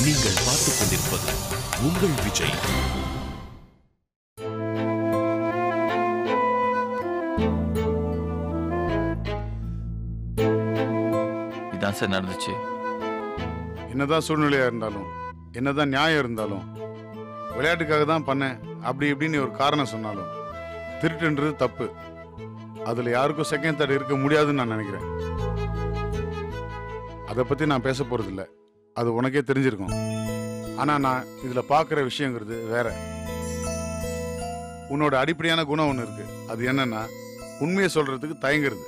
நீங்கள் பார்த்துக் கொண்டிருப்பது உங்கள் விஜய் இதான் சார் நடந்துச்சு என்னதான் சூழ்நிலையா இருந்தாலும் என்னதான் நியாயம் இருந்தாலும் விளையாட்டுக்காக தான் பண்ணேன் அப்படி இப்படின்னு ஒரு காரணம் சொன்னாலும் திருட்டுன்றது தப்பு அதுல யாருக்கும் செகண்ட் தாட் இருக்க முடியாதுன்னு நான் நினைக்கிறேன் அதை பத்தி நான் பேச போறது இல்ல அது உனக்கே தெரிஞ்சிருக்கும் ஆனா நான் இதுல பாக்குற விஷயங்கிறது வேற உன்னோட அடிப்படையான குணம் ஒன்று இருக்கு அது என்னன்னா உண்மையை சொல்றதுக்கு தயங்குறது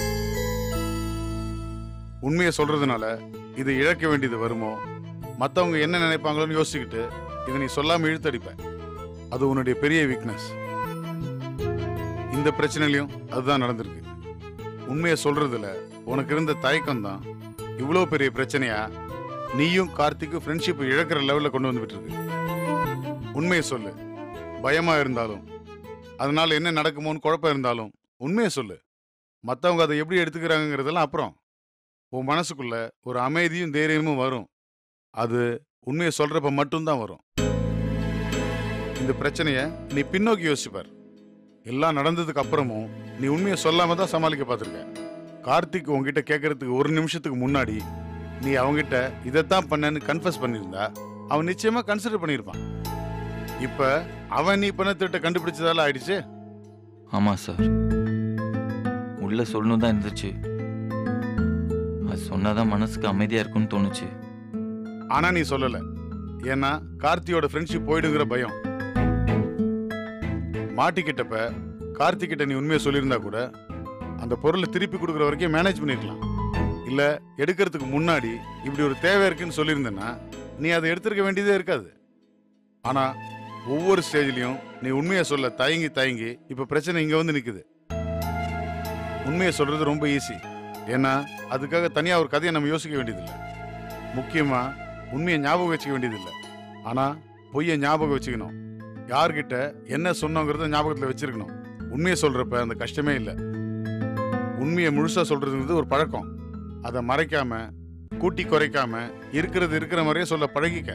உண்மையை சொல்றதுனால இதை இழக்க வேண்டியது வருமோ மத்தவங்க என்ன நினைப்பாங்களோன்னு யோசிச்சுக்கிட்டு இதை நீ சொல்லாம இழுத்தடிப்ப அது உன்னுடைய பெரிய வீக்னஸ் இந்த பிரச்சனையிலையும் அதுதான் நடந்திருக்கு உண்மையை சொல்றதுல உனக்கு இருந்த தயக்கம் தான் இவ்வளோ பெரிய பிரச்சனையா நீயும் கார்த்திக்கும் ஃப்ரெண்ட்ஷிப் இழக்கிற லெவலில் கொண்டு வந்து விட்டுருக்கு உண்மையை சொல்லு பயமா இருந்தாலும் அதனால என்ன நடக்குமோன்னு குழப்பம் இருந்தாலும் உண்மையை சொல்லு மற்றவங்க அதை எப்படி எடுத்துக்கிறாங்கங்கிறதெல்லாம் அப்புறம் உன் மனசுக்குள்ள ஒரு அமைதியும் தைரியமும் வரும் அது உண்மையை சொல்றப்ப மட்டும்தான் வரும் இந்த பிரச்சனைய நீ பின்னோக்கி யோசிப்பார் எல்லாம் நடந்ததுக்கு அப்புறமும் நீ உண்மையை சொல்லாம தான் சமாளிக்க பார்த்திருக்க கார்த்திக் உன்கிட்ட கேட்கறதுக்கு ஒரு நிமிஷத்துக்கு முன்னாடி நீ அவங்கிட்ட இதைத்தான் பண்ணேன்னு கன்ஃபஸ் பண்ணியிருந்தா அவன் நிச்சயமா கன்சிடர் பண்ணியிருப்பான் இப்ப அவன் நீ பண்ண திட்ட கண்டுபிடிச்சதால ஆயிடுச்சு ஆமாம் சார் உள்ள சொல்லணும் தான் இருந்துச்சு அது சொன்னாதான் மனசுக்கு அமைதியாக இருக்கும்னு தோணுச்சு ஆனா நீ சொல்லல ஏன்னா கார்த்தியோட ஃப்ரெண்ட்ஷிப் போயிடுங்கிற பயம் மாட்டிக்கிட்டப்ப கார்த்திக் கிட்ட நீ உண்மையை சொல்லியிருந்தா கூட அந்த பொருளை திருப்பி கொடுக்குற வரைக்கும் மேனேஜ் பண்ணிருக்கலாம் இல்ல எடுக்கிறதுக்கு முன்னாடி இப்படி ஒரு தேவை இருக்குன்னு சொல்லியிருந்தேன்னா நீ அதை எடுத்திருக்க வேண்டியதே இருக்காது ஆனா ஒவ்வொரு ஸ்டேஜ்லயும் நீ உண்மையை சொல்ல தயங்கி தயங்கி இப்ப பிரச்சனை இங்க வந்து நிக்குது உண்மையை சொல்றது ரொம்ப ஈஸி ஏன்னா அதுக்காக தனியா ஒரு கதையை நம்ம யோசிக்க வேண்டியதில்லை முக்கியமா உண்மையை ஞாபகம் வச்சுக்க வேண்டியதில்லை ஆனா பொய்யை ஞாபகம் வச்சுக்கணும் யார்கிட்ட என்ன சொன்னோங்கிறத ஞாபகத்துல வச்சிருக்கணும் உண்மையை சொல்றப்ப அந்த கஷ்டமே இல்லை உண்மையை முழுசா சொல்றதுங்கிறது ஒரு பழக்கம் அதை மறைக்காம கூட்டி குறைக்காம இருக்கிறது இருக்கிற மாதிரியே சொல்ல பழகிக்க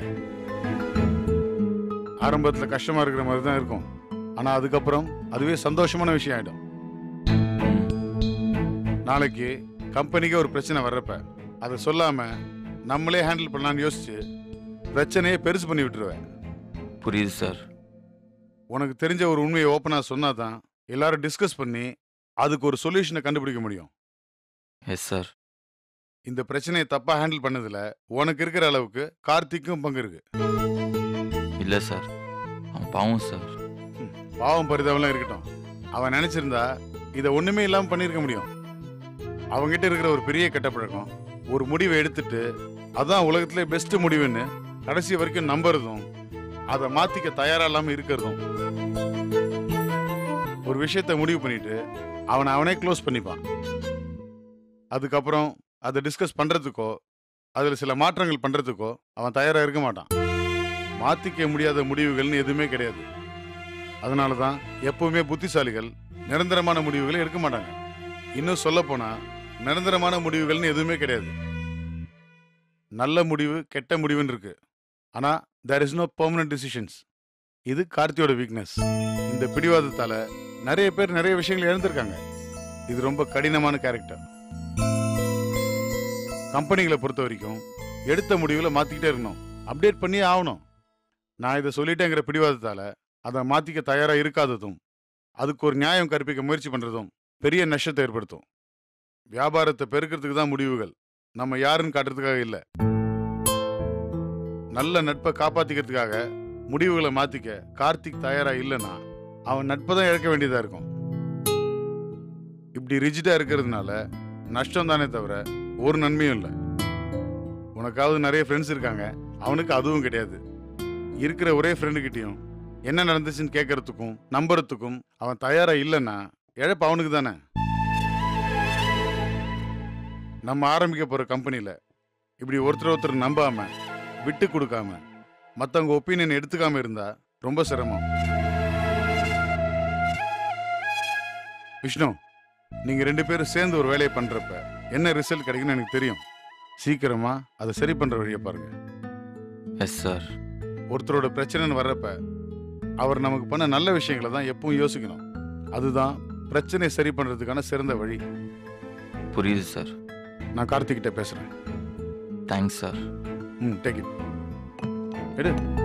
ஆரம்பத்துல கஷ்டமா இருக்கிற மாதிரி தான் இருக்கும் ஆனா அதுக்கப்புறம் அதுவே சந்தோஷமான விஷயம் ஆயிடும் நாளைக்கு கம்பெனிக்கு ஒரு பிரச்சனை வர்றப்ப அதை சொல்லாம நம்மளே ஹேண்டில் பண்ணலாம்னு யோசிச்சு பிரச்சனையை பெருசு பண்ணி விட்டுருவேன் புரியுது சார் உனக்கு தெரிஞ்ச ஒரு உண்மையை ஓப்பனாக சொன்னாதான் எல்லாரும் டிஸ்கஸ் பண்ணி அதுக்கு ஒரு சொல்யூஷனை கண்டுபிடிக்க முடியும் எஸ் சார் இந்த பிரச்சனையை தப்பா ஹேண்டில் பண்ணதுல உனக்கு இருக்கிற அளவுக்கு கார்த்திக்கும் பங்கு இருக்கு இல்லை சார் அவன் பாவம் சார் பாவம் பரிதாபம்லாம் இருக்கட்டும் அவன் நினைச்சிருந்தா இதை ஒண்ணுமே இல்லாம பண்ணியிருக்க முடியும் அவங்கிட்ட இருக்கிற ஒரு பெரிய கெட்ட பழக்கம் ஒரு முடிவை எடுத்துட்டு அதான் உலகத்திலே பெஸ்ட் முடிவுன்னு கடைசி வரைக்கும் நம்புறதும் அதை மாத்திக்க தயாரா இல்லாம இருக்கிறதும் ஒரு விஷயத்தை முடிவு பண்ணிட்டு அவனை அவனே க்ளோஸ் பண்ணிப்பான் அதுக்கப்புறம் அதை டிஸ்கஸ் பண்றதுக்கோ அதுல சில மாற்றங்கள் பண்றதுக்கோ அவன் தயாரா இருக்க மாட்டான் மாத்திக்க முடியாத முடிவுகள்னு எதுவுமே கிடையாது அதனால தான் எப்பவுமே புத்திசாலிகள் நிரந்தரமான முடிவுகளை எடுக்க மாட்டாங்க இன்னும் சொல்ல போனா நிரந்தரமான முடிவுகள்னு எதுவுமே கிடையாது நல்ல முடிவு கெட்ட முடிவுன்னு இருக்கு ஆனா there is no permanent decisions இது கார்த்தியோட வீக்னஸ் இந்த பிடிவாதத்தால நிறைய பேர் நிறைய விஷயங்கள் இழந்திருக்காங்க இது ரொம்ப கடினமான கேரக்டர் கம்பெனிகளை பொறுத்த வரைக்கும் எடுத்த முடிவுகளை மாத்திக்கிட்டே இருக்கணும் அப்டேட் பண்ணியே ஆகணும் நான் இதை சொல்லிட்டேங்கிற பிடிவாதத்தால அதை மாத்திக்க தயாரா இருக்காததும் அதுக்கு ஒரு நியாயம் கற்பிக்க முயற்சி பண்றதும் பெரிய நஷ்டத்தை ஏற்படுத்தும் வியாபாரத்தை பெருக்கிறதுக்கு தான் முடிவுகள் நம்ம யாருன்னு காட்டுறதுக்காக இல்ல நல்ல நட்பை காப்பாத்திக்கிறதுக்காக முடிவுகளை மாத்திக்க கார்த்திக் தயாரா இல்லைன்னா அவன் நட்பை தான் இழக்க வேண்டியதா இருக்கும் இப்படி ரிஜிடா இருக்கிறதுனால நஷ்டம் தானே தவிர ஒரு நன்மையும் இல்லை உனக்காவது நிறைய ஃப்ரெண்ட்ஸ் இருக்காங்க அவனுக்கு அதுவும் கிடையாது இருக்கிற ஒரே ஃப்ரெண்டுக்கிட்டையும் என்ன நடந்துச்சுன்னு கேட்கறதுக்கும் நம்புறதுக்கும் அவன் தயாரா இல்லைன்னா இழப்பு அவனுக்கு தானே நம்ம ஆரம்பிக்க போற கம்பெனில இப்படி ஒருத்தர் ஒருத்தர் நம்பாம விட்டு கொடுக்காம மத்தவங்க ஒப்பீனியன் எடுத்துக்காம இருந்தா ரொம்ப சிரமம் விஷ்ணு நீங்க ரெண்டு பேரும் சேர்ந்து ஒரு வேலையை பண்றப்ப என்ன ரிசல்ட் கிடைக்கும்னு எனக்கு தெரியும் சீக்கிரமா அதை சரி பண்ற வழியை பாருங்க எஸ் சார் ஒருத்தரோட பிரச்சனைன்னு வர்றப்ப அவர் நமக்கு பண்ண நல்ல விஷயங்களை தான் எப்பவும் யோசிக்கணும் அதுதான் பிரச்சனையை சரி பண்றதுக்கான சிறந்த வழி புரியுது சார் நான் கார்த்திக்கிட்ட பேசுறேன் தேங்க்ஸ் சார் ம் டேக் இட் எடு